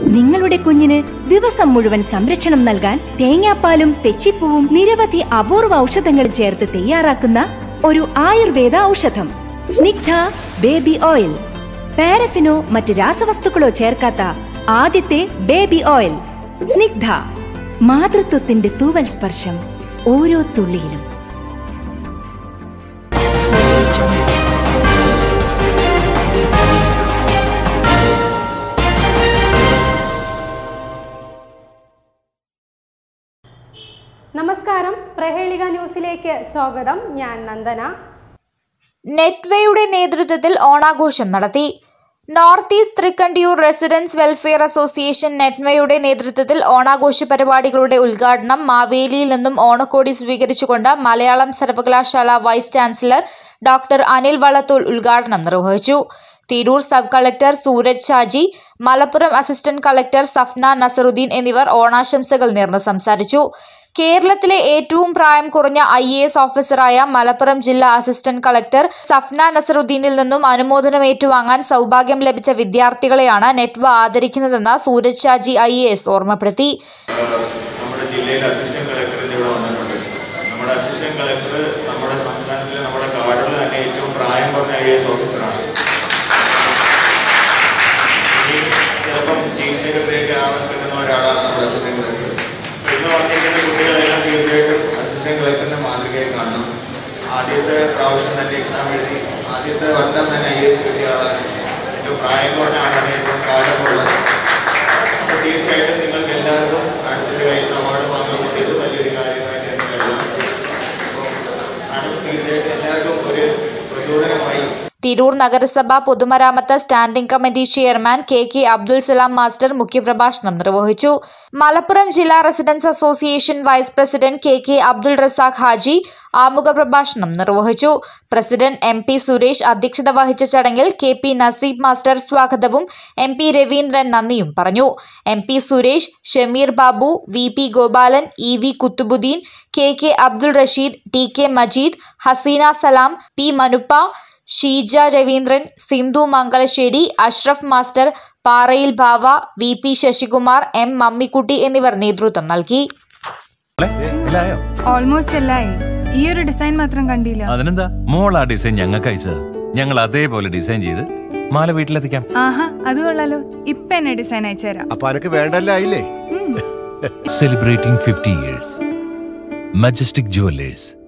നിങ്ങളുടെ കുഞ്ഞിന് ദിവസം മുഴുവൻ സംരക്ഷണം നൽകാൻ തേങ്ങാപ്പാലും തെച്ചിപ്പൂവും നിരവധി അപൂർവ ഔഷധങ്ങളും ചേർത്ത് തയ്യാറാക്കുന്ന ഒരു ആയുർവേദ ഔഷധം സ്നിഗ്ധ ബേബി ഓയിൽ പാരഫിനോ മറ്റ് രാസവസ്തുക്കളോ ചേർക്കാത്ത ആദ്യത്തെ ബേബി ഓയിൽ സ്നിഗ്ധ മാതൃത്വത്തിന്റെ തൂവൽ സ്പർശം ഓരോ തുള്ളിയിലും നമസ്കാരം പ്രഹേളിക ന്യൂസിലേക്ക് സ്വാഗതം ഞാൻ നന്ദന നെറ്റ്വേയുടെ നേതൃത്വത്തിൽ ഓണാഘോഷം നടത്തി north east Thrikkandiyur residence welfare association നെറ്റ്വേയുടെ നേതൃത്വത്തിൽ ഓണാഘോഷ പരിപാടികളുടെ ഉദ്ഘാടനം മാവേലിയിൽ നിന്നും ഓണക്കോടി സ്വീകരിച്ചുകൊണ്ട് മലയാളം സർവകലാശാല vice chancellor doctor Anil Vallathol ഉദ്ഘാടനം നിർവഹിച്ചു Tirur sub collector Suraj Shaji Malappuram assistant collector Safna Nasaruddin എന്നിവർ ഓണാശംസകൾ നേർന്ന് സംസാരിച്ചു കേരളത്തിലെ ഏറ്റവും പ്രായം കുറഞ്ഞ ഐ എ എസ് ഓഫീസറായ മലപ്പുറം ജില്ലാ അസിസ്റ്റന്റ് കളക്ടർ സഫ്ന നസറുദ്ദീനിൽ നിന്നും അനുമോദനം ഏറ്റുവാങ്ങാൻ സൗഭാഗ്യം ലഭിച്ച വിദ്യാർത്ഥികളെയാണ് നെറ്റ്വ ആദരിക്കുന്നതെന്ന് Suraj Shaji I A S ഓർമ്മപ്പെടുത്തി നമ്മുടെ ജില്ലയിലെ അസിസ്റ്റന്റ് കളക്ടർ ഇന്ന് ഇവിടെ വന്നിട്ടുണ്ട് നമ്മുടെ അസിസ്റ്റന്റ് കളക്ടർ നമ്മുടെ സംസ്ഥാനത്തിലെ നമ്മുടെ കാർഡിൽ തന്നെ ഏറ്റവും പ്രായം കുറഞ്ഞ ഐ എസ് ഓഫീസറാണ് ഇനി ചിലപ്പം ചീഫ് സെക്രട്ടറി ഒക്കെ ആവാൻ പറ്റുന്ന ഒരാളാണ് നമ്മുടെ അസിസ്റ്റന്റ് കളക്ടർ അപ്പൊ ഇന്ന് വന്നിരിക്കുന്ന കുട്ടികളെല്ലാം തീർച്ചയായിട്ടും അസിസ്റ്റന്റ് കളക്ടറിനെ മാതൃകയായി കാണണം ആദ്യത്തെ പ്രാവശ്യം തന്നെ എക്സാം എഴുതി ആദ്യത്തെ വട്ടം തന്നെ ഐ എസ് കിട്ടിയ ആളാണ് ഏറ്റവും പ്രായം കുറഞ്ഞ ആളാണ് ഏറ്റവും കാലമുള്ളത് അപ്പൊ തീർച്ചയായിട്ടും നിങ്ങൾക്ക് എല്ലാവർക്കും അടുത്തിന്റെ കയ്യിൽ നിന്ന് അവാർഡ് വാങ്ങാൻ പറ്റിയത് വലിയൊരു കാര്യമായിട്ട് എനിക്ക് കരുതാം അപ്പോൾ മാഡം തീർച്ചയായിട്ടും എല്ലാവർക്കും ഒരു പ്രചോദനമായി തിരൂർ നഗരസഭ പൊതുമരാമത്ത് standing committee chairman K K Abdul Salam master മുഖ്യപ്രഭാഷണം നിർവഹിച്ചു മലപ്പുറം ജില്ലാ residence association vice president K K Abdul Razak Haji ആമുഖ പ്രഭാഷണം നിർവഹിച്ചു പ്രസിഡന്റ് എം പി സുരേഷ് അധ്യക്ഷത വഹിച്ച ചടങ്ങിൽ കെ പി നസീബ് മാസ്റ്റർ സ്വാഗതവും എം പി രവീന്ദ്രൻ നന്ദിയും പറഞ്ഞു M P Suresh Shameer Babu V P Gopalan E V Kuthubuddin K K Abdul Rasheed T K Majeed Haseena Salam P Manuppa Sheeja Raveendran Sindhu Mangalassery Ashraf master Parayil ഭാവ V P Sasikumar M Mammikutty എന്നിവർ നേതൃത്വം നൽകി എല്ലായോ ഓൾമോസ്റ്റ് എല്ലായി ഈ ഒരു ഡിസൈൻ മാത്രം കണ്ടില്ല അതിനെന്താ മോൾ ആ ഡിസൈൻ ഞങ്ങൾക്ക് അയച്ചത് ഞങ്ങൾ അതേപോലെ ഡിസൈൻ ചെയ്ത് മാല വീട്ടിലെത്തിക്കാം ആഹാ അത് കൊള്ളാലോ ഇപ്പൊ എന്നെ ഡിസൈൻ അയച്ചുതരാം അപ്പൊ അനക്ക് വേണ്ടല്ലേ ആയില്ലേ celebrating fifty years majestic jewellers